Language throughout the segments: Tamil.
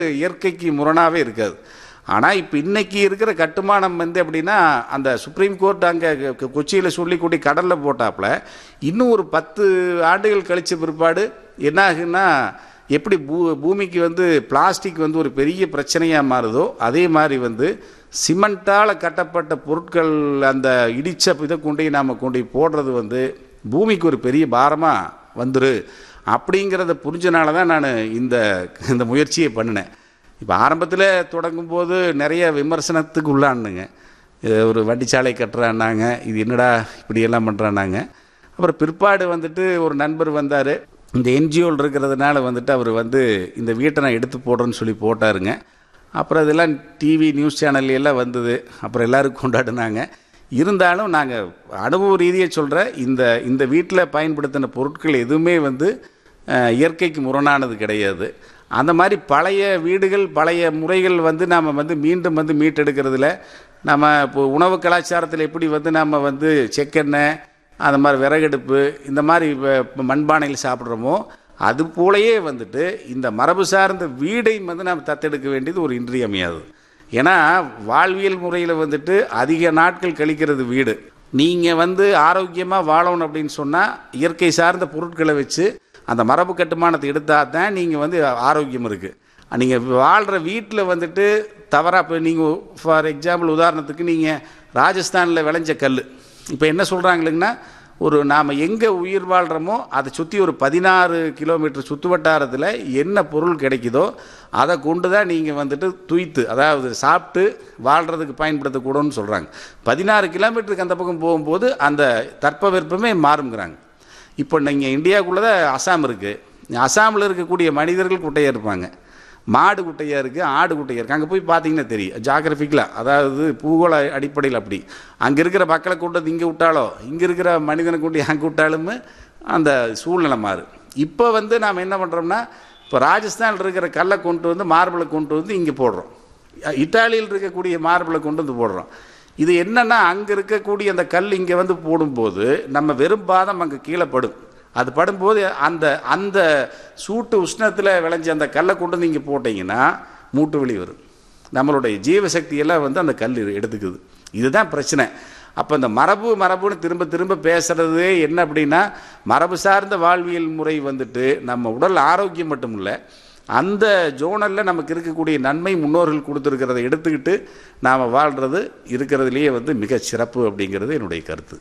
இயற்கைக்கு முரணாகவே இருக்காது ஆனால் இப்போ இன்னைக்கு இருக்கிற கட்டுமானம் வந்து எப்படின்னா அந்த சுப்ரீம் கோர்ட் அங்கே கொச்சியில் சொல்லி கூட்டி கடலில் போட்டாப்புல இன்னும் ஒரு பத்து ஆண்டுகள் கழிச்ச பிற்பாடு என்ன ஆகுன்னா எப்படி பூ பூமிக்கு வந்து பிளாஸ்டிக் வந்து ஒரு பெரிய பிரச்சனையாக மாறுதோ அதே மாதிரி வந்து சிமெண்ட்டால் கட்டப்பட்ட பொருட்கள் அந்த இடித்த இதை கொண்டு போய் நாம் கொண்டு போய் போடுறது வந்து பூமிக்கு ஒரு பெரிய பாரமாக வந்துரு அப்படிங்கிறத புரிஞ்சனால தான் நான் இந்த இந்த முயற்சியை பண்ணினேன் இப்போ ஆரம்பத்தில் தொடங்கும்போது நிறைய விமர்சனத்துக்கு உள்ளானுங்க இது ஒரு வண்டிச்சாலை கட்டுறான்னாங்க இது என்னடா இப்படியெல்லாம் பண்ணுறான்னாங்க அப்புறம் பிற்பாடு வந்துட்டு ஒரு நண்பர் வந்தார் இந்த என்ஜிஓவில் இருக்கிறதுனால வந்துட்டு அவர் வந்து இந்த வீட்டை நான் எடுத்து போடுறேன்னு சொல்லி போட்டாருங்க அப்புறம் இதெல்லாம் டிவி நியூஸ் சேனல்ல எல்லாம் வந்தது அப்புறம் எல்லோரும் கொண்டாடினாங்க இருந்தாலும் நாங்கள் அனுபவ ரீதியாக சொல்கிற இந்த இந்த வீட்டில் பயன்படுத்தின பொருட்கள் எதுவுமே வந்து அஹ், இயற்கைக்கு முரணானது கிடையாது அந்த மாதிரி பழைய வீடுகள் பழைய முறைகள் வந்து நாம் வந்து மீண்டும் வந்து மீட்டெடுக்கிறதுல நம்ம இப்போ உணவு கலாச்சாரத்தில் எப்படி வந்து நம்ம வந்து செக்கெண்ணெய் அந்த மாதிரி விறகடுப்பு இந்த மாதிரி வ- மண்பானையில் சாப்பிட்றோமோ அது போலயே வந்துட்டு இந்த மரபு சார்ந்த வீடை வந்து நாம் தத்தெடுக்க வேண்டியது ஒரு இன்றியமையாது ஏன்னா வாழ்வியல் முறையில் வந்துட்டு அதிக நாட்கள் கழிக்கிறது வீடு நீங்கள் வந்து ஆரோக்கியமாக வாழணும் அப்படின்னு சொன்னால் இயற்கை சார்ந்த பொருட்களை வச்சு அந்த மரபு கட்டுமானத்தை எடுத்தால் தான் நீங்கள் வந்து ஆரோக்கியம் இருக்குது நீங்கள் வாழ்கிற வீட்டில் வந்துட்டு தவறாக இப்போ நீங்கள் ஃபார் எக்ஸாம்பிள் உதாரணத்துக்கு நீங்கள் ராஜஸ்தானில் விளைஞ்ச கல் இப்போ என்ன சொல்கிறாங்களுங்கன்னா ஒரு நாம் எங்கே உயிர் வாழ்கிறோமோ அதை சுற்றி ஒரு பதினாறு கிலோமீட்டர் சுற்று வட்டாரத்தில் என்ன பொருள் கிடைக்குதோ அதை கொண்டு தான் நீங்கள் வந்துட்டு துய்த்து அதாவது சாப்பிட்டு வாழ்கிறதுக்கு பயன்படுத்தக்கூடாதுன்னு சொல்கிறாங்க பதினாறு கிலோமீட்டருக்கு அந்த பக்கம் போகும்போது அந்த தட்பவெப்பமே மாறுங்கிறாங்க இப்போ நீங்கள் இந்தியாவுக்குள்ளே தான் அசாம் இருக்குது அசாமில் இருக்கக்கூடிய மனிதர்கள் குட்டையாக இருப்பாங்க மாடு குட்டையாக இருக்குது ஆடு குட்டையாக இருக்குது அங்கே போய் பார்த்தீங்கன்னா தெரியும் ஜாகிரபிக்கலாக அதாவது பூகோள அடிப்படையில் அப்படி அங்கே இருக்கிற மக்களை கொண்டு வந்து இங்கே விட்டாலோ இங்கே இருக்கிற மனிதனை கொண்டு அங்கே விட்டாலுமே அந்த சூழ்நிலை மாறு இப்போ வந்து நாம் என்ன பண்ணுறோம்னா இப்போ ராஜஸ்தானில் இருக்கிற கல்லை கொண்டு வந்து மார்பிளை கொண்டு வந்து இங்கே போடுறோம் இத்தாலியில் இருக்கக்கூடிய மார்பிளை கொண்டு வந்து போடுறோம் இது என்னன்னா அங்கே இருக்கக்கூடிய அந்த கல் இங்கே வந்து போடும்போது நம்ம வெறும் பாதம் அங்கே கீழே படும் அது படும்போது அந்த அந்த சூட்டு உஷ்ணத்தில் விளைஞ்ச அந்த கல்லை கொண்டு வந்து இங்கே போட்டிங்கன்னா மூட்டு வலி வரும் நம்மளுடைய ஜீவசக்தி எல்லாம் வந்து அந்த கல் எடுத்துக்குது இதுதான் பிரச்சனை அப்போ இந்த மரபு மரபுன்னு திரும்ப திரும்ப பேசுறது என்ன அப்படின்னா மரபு சார்ந்த வாழ்வியல் முறை வந்துட்டு நம்ம உடல் ஆரோக்கியம் மட்டும் இல்லை அந்த ஜோனலில் நமக்கு இருக்கக்கூடிய நன்மை முன்னோர்கள் கொடுத்துருக்கிறத எடுத்துக்கிட்டு நாம் வாழ்கிறது இருக்கிறதுலையே வந்து மிக சிறப்பு அப்படிங்கிறது என்னுடைய கருத்து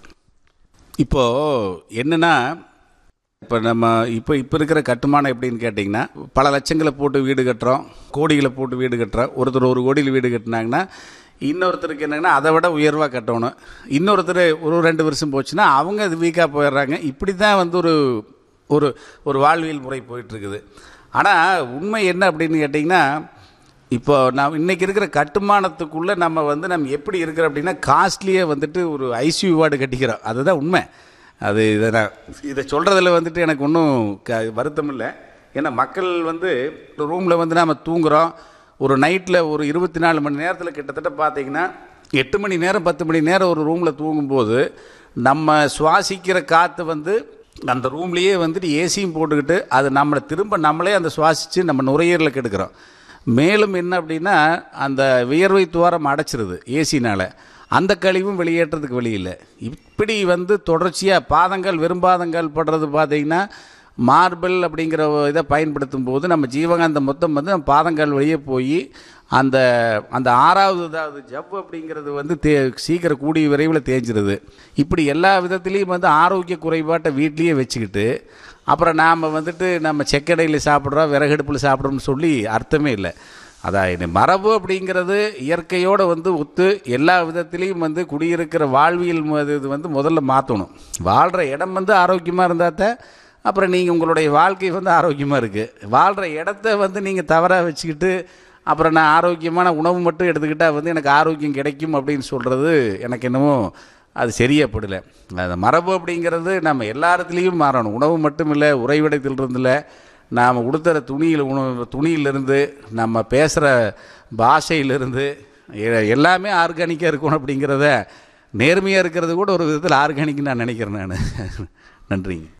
இப்போது என்னென்னா இப்போ நம்ம இப்போ இப்போ இருக்கிற கட்டுமானம் எப்படின்னு கேட்டிங்கன்னா பல லட்சங்களை போட்டு வீடு கட்டுறோம் கோடிகளை போட்டு வீடு கட்டுறோம் ஒருத்தர் ஒரு கோடியில் வீடு கட்டினாங்கன்னா இன்னொருத்தருக்கு என்னங்கன்னா அதை விட உயர்வாக கட்டணும் இன்னொருத்தர் ஒரு ரெண்டு வருஷம் போச்சுன்னா அவங்க அது வீக்காக போயிடுறாங்க இப்படி தான் வந்து ஒரு ஒரு ஒரு வாழ்வியல் முறை போயிட்டுருக்குது ஆனால் உண்மை என்ன அப்படின்னு கேட்டிங்கன்னா இப்போ நான் இன்றைக்கி இருக்கிற கட்டுமானத்துக்குள்ளே நம்ம வந்து நம்ம எப்படி இருக்கிறோம் அப்படின்னா காஸ்ட்லியே வந்துட்டு ஒரு ஐசியூ வார்டு கட்டிக்கிறோம் அதுதான் உண்மை அது இதை நான் இதை சொல்கிறதுல வந்துட்டு எனக்கு ஒன்றும் க வருத்தம் இல்லை ஏன்னா மக்கள் வந்து ரூமில் வந்து நாம் தூங்குகிறோம் ஒரு நைட்டில் ஒரு இருபத்தி நாலு மணி நேரத்தில் கிட்டத்தட்ட பார்த்தீங்கன்னா எட்டு மணி நேரம் பத்து மணி நேரம் ஒரு ரூமில் தூங்கும்போது நம்ம சுவாசிக்கிற காற்று வந்து அந்த ரூம்லேயே வந்துட்டு ஏசியும் போட்டுக்கிட்டு அது நம்மளை திரும்ப நம்மளே அந்த சுவாசித்து நம்ம நுரையீரலில் கெடுக்கிறோம் மேலும் என்ன அப்படின்னா அந்த வியர்வை துவாரம் அடைச்சிருது ஏசினால் அந்த கழிவும் வெளியேற்றதுக்கு வழி இல்லை இப்படி வந்து தொடர்ச்சியாக பாதங்கள் வெறும் பாதங்கள் படுறது பார்த்தீங்கன்னா மார்பிள் அப்படிங்கிற இதை பயன்படுத்தும் போது நம்ம ஜீவகாந்தம் மொத்தம் வந்து நம்ம பாதங்கள் வழியே போய் அந்த அந்த ஆறாவது அதாவது ஜவ் அப்படிங்கிறது வந்து தே சீக்கிரம் கூடிய விரைவில் தேஞ்சிருது இப்படி எல்லா விதத்துலேயும் வந்து ஆரோக்கிய குறைபாட்டை வீட்லேயே வச்சுக்கிட்டு அப்புறம் நாம் வந்துட்டு நம்ம செக்கடையில் சாப்பிட்றோம் விறகடுப்பில் சாப்பிட்றோம்னு சொல்லி அர்த்தமே இல்லை அதாவது மரபு அப்படிங்கிறது இயற்கையோடு வந்து ஒத்து எல்லா விதத்துலேயும் வந்து குடியிருக்கிற வாழ்வியல் மு- இது வந்து முதல்ல மாற்றணும் வாழ்கிற இடம் வந்து ஆரோக்கியமாக இருந்தால் தான் அப்புறம் நீங்கள் உங்களுடைய வாழ்க்கை வந்து ஆரோக்கியமாக இருக்குது வாழ்கிற இடத்த வந்து நீங்கள் தவறாக வச்சுக்கிட்டு அப்புறம் நான் ஆரோக்கியமான உணவு மட்டும் எடுத்துக்கிட்டால் வந்து எனக்கு ஆரோக்கியம் கிடைக்கும் அப்படின்னு சொல்கிறது எனக்கு என்னமோ அது சரியாப்படலை அந்த மரபு அப்படிங்கிறது நம்ம எல்லா இடத்துலையும் மாறணும் உணவு மட்டும் இல்லை உறைவிடத்திலிருந்துல நாம் உடுத்துற துணியில் உணவு துணியிலிருந்து நம்ம பேசுகிற பாஷையிலிருந்து எ- எல்லாமே ஆர்கானிக்காக இருக்கணும் அப்படிங்கிறத நேர்மையாக இருக்கிறது கூட ஒரு விதத்தில் ஆர்கானிக்னு நான் நினைக்கிறேன் நான் நன்றிங்க